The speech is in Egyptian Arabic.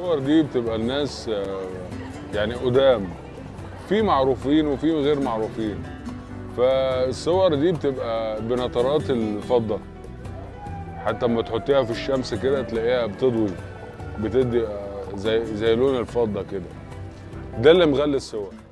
الصور دي بتبقى الناس آه، يعني قدام في معروفين وفي غير معروفين فالصور دي بتبقى بنطرات الفضة حتى لما تحطيها في الشمس كده تلاقيها بتضوي بتدي آه، زي زي لون الفضة كده ده اللي مغلي الصور